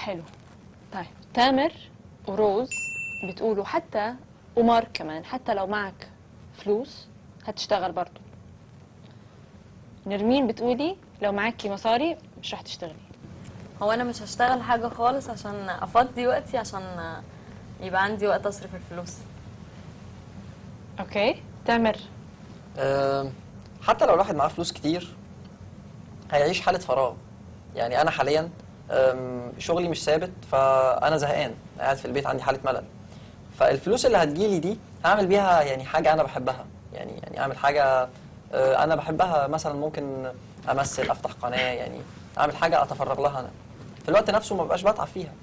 حلو طيب تامر وروز بتقولوا حتى ومارك كمان حتى لو معك فلوس هتشتغل برضو نرمين بتقولي لو معكي مصاري مش رح تشتغلي هو انا مش هشتغل حاجه خالص عشان افضي وقتي عشان يبقى عندي وقت اصرف الفلوس اوكي تامر آم، حتى لو الواحد معاه فلوس كتير هيعيش حالة فراغ يعني أنا حاليا آم، شغلي مش ثابت فأنا زهقان قاعد في البيت عندي حالة ملل فالفلوس اللي هتجيلي دي هعمل بيها يعني حاجة أنا بحبها يعني يعني أعمل حاجة آه، أنا بحبها مثلا ممكن أمثل أفتح قناة يعني أعمل حاجة أتفرغ لها أنا في الوقت نفسه ما بقاش بتعب فيها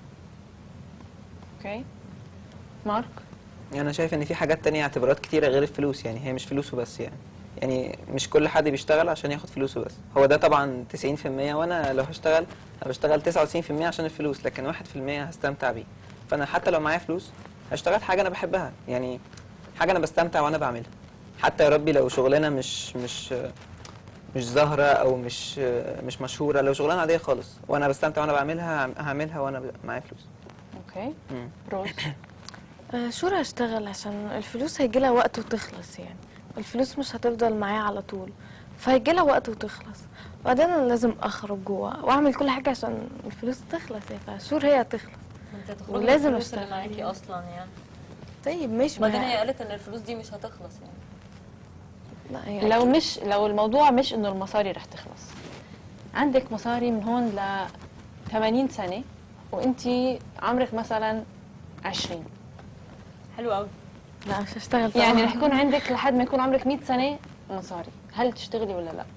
اوكي مارك انا شايف ان في حاجات تانية اعتبارات كتيرة غير الفلوس يعني هي مش فلوسه بس يعني يعني مش كل حد بيشتغل عشان ياخد فلوسه بس هو ده طبعا 90% وانا لو هشتغل انا بشتغل 99% عشان الفلوس لكن 1% هستمتع بيه فانا حتى لو معايا فلوس هشتغل حاجة انا بحبها يعني حاجة انا بستمتع وانا بعملها حتى يا ربي لو شغلانة مش مش مش ظاهرة او مش مش مشهورة لو شغلانة عادية خالص وانا بستمتع وانا بعملها هعملها وانا معايا فلوس اوكي مم. روز آه، شور هشتغل عشان الفلوس هيجي لها وقت وتخلص يعني الفلوس مش هتفضل معايا على طول فهيجي لها وقت وتخلص وبعدين انا لازم اخرج جوه واعمل كل حاجه عشان الفلوس تخلص يعني فشور هي هتخلص انت هتخرجي ولازم بالفلوس اللي أشتغل. معاكي اصلا يعني طيب مش وبعدين هي قالت ان الفلوس دي مش هتخلص يعني لا هي لو أكيد. مش لو الموضوع مش انه المصاري رح تخلص عندك مصاري من هون ل 80 سنه وانت عمرك مثلا 20 حلو قوي لا مش هشتغل طبعا يعني رح يكون عندك لحد ما يكون عمرك 100 سنه مصاري هل تشتغلي ولا لا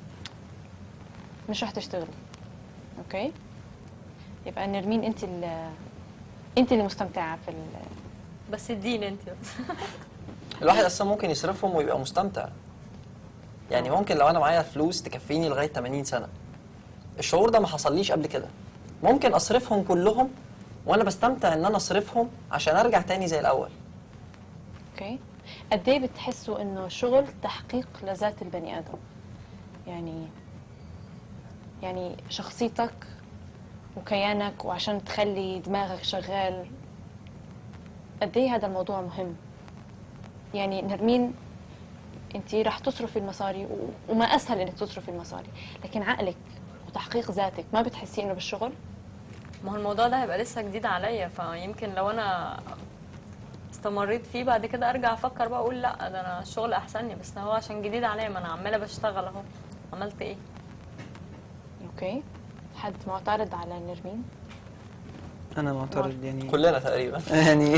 مش رح تشتغلي اوكي يبقى نرمين انت اللي انت اللي مستمتعه في ال... بس اديني انت بس الواحد اصلا ممكن يصرفهم ويبقى مستمتع يعني ممكن لو انا معايا فلوس تكفيني لغايه 80 سنه الشعور ده ما حصليش قبل كده ممكن اصرفهم كلهم وانا بستمتع ان انا اصرفهم عشان ارجع تاني زي الاول اوكي قد ايه بتحسوا انه شغل تحقيق لذات البني ادم يعني يعني شخصيتك وكيانك وعشان تخلي دماغك شغال قد ايه هذا الموضوع مهم يعني نرمين انت رح تصرفي المصاري و- وما اسهل انك تصرفي المصاري لكن عقلك وتحقيق ذاتك ما بتحسي انه بالشغل ما هو الموضوع ده هيبقى لسه جديد عليا فيمكن لو انا استمريت فيه بعد كده ارجع افكر بقى اقول لا ده انا الشغل احسن لي بس هو عشان جديد عليا ما انا عماله بشتغل اهو عملت ايه اوكي حد معترض على نرمين انا معترض يعني كلنا تقريبا يعني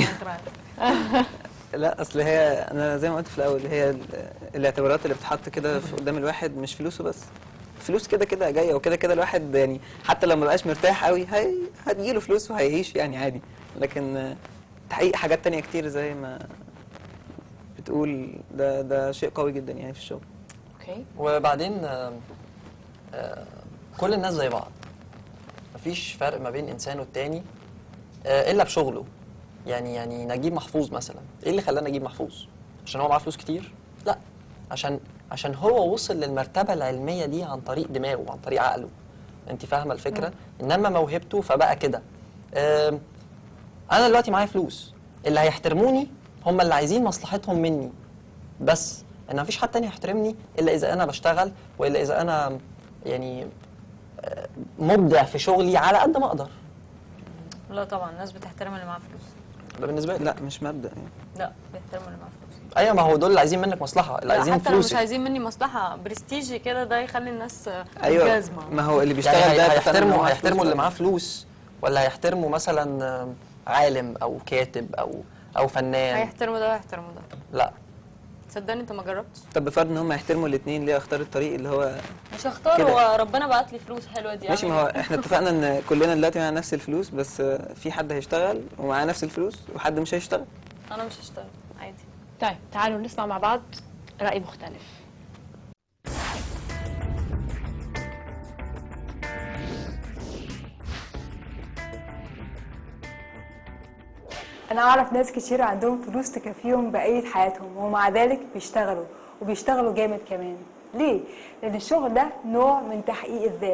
لا اصل هي انا زي ما قلت في الاول هي ال- الاعتبارات اللي بتتحط كده في قدام الواحد مش فلوسه بس فلوس كده كده جايه وكده كده الواحد يعني حتى لو ما بقاش مرتاح قوي هي هتجيله فلوس وهيعيش يعني عادي لكن آه، تحقيق حاجات تانية كتير زي ما بتقول ده ده شيء قوي جدا يعني في الشغل اوكي وبعدين آم، آه، كل الناس زي بعض مفيش فرق ما بين انسان والتاني آه، الا بشغله يعني يعني نجيب محفوظ مثلا ايه اللي خلاه نجيب محفوظ عشان هو معاه فلوس كتير لا عشان عشان هو وصل للمرتبه العلميه دي عن طريق دماغه عن طريق عقله انت فاهمه الفكره انما موهبته فبقى كده آم، انا دلوقتي معايا فلوس اللي هيحترموني هم اللي عايزين مصلحتهم مني بس ان مفيش حد تاني يحترمني الا اذا انا بشتغل والا اذا انا يعني آه، مبدع في شغلي على قد ما اقدر لا طبعا الناس بتحترم اللي معاه فلوس ده بالنسبه لي لا مش مبدأ يعني لا بيحترموا اللي معاه فلوس ايوه ما هو دول اللي عايزين منك مصلحه اللي لا، عايزين حتى لو مش فلوسك عايزين مني مصلحه برستيجي كده ده يخلي الناس ايوه جازمه ما هو اللي بيشتغل يعني هي- ده اتفقنا إن هو هيحترموا معاه هيحترموا فلوس اللي ولا معاه فلوس ولا هيحترموا مثلا آه، عالم او كاتب او او فنان هيحترموا ده وهيحترموا ده لا تصدقني انت ما جربتش طب بفرض ان هم يحترموا الاثنين ليه اختار الطريق اللي هو مش هختار كده. هو ربنا بعت لي فلوس حلوه دي ماشي ما أعمل هو إيه؟ احنا اتفقنا ان كلنا دلوقتي معانا نفس الفلوس بس آه، في حد هيشتغل ومعاه نفس الفلوس وحد مش هيشتغل انا مش هشتغل عادي طيب تعالوا نسمع مع بعض رأي مختلف انا اعرف ناس كتير عندهم فلوس تكفيهم بقية حياتهم ومع ذلك بيشتغلوا وبيشتغلوا جامد كمان ليه لان الشغل ده نوع من تحقيق الذات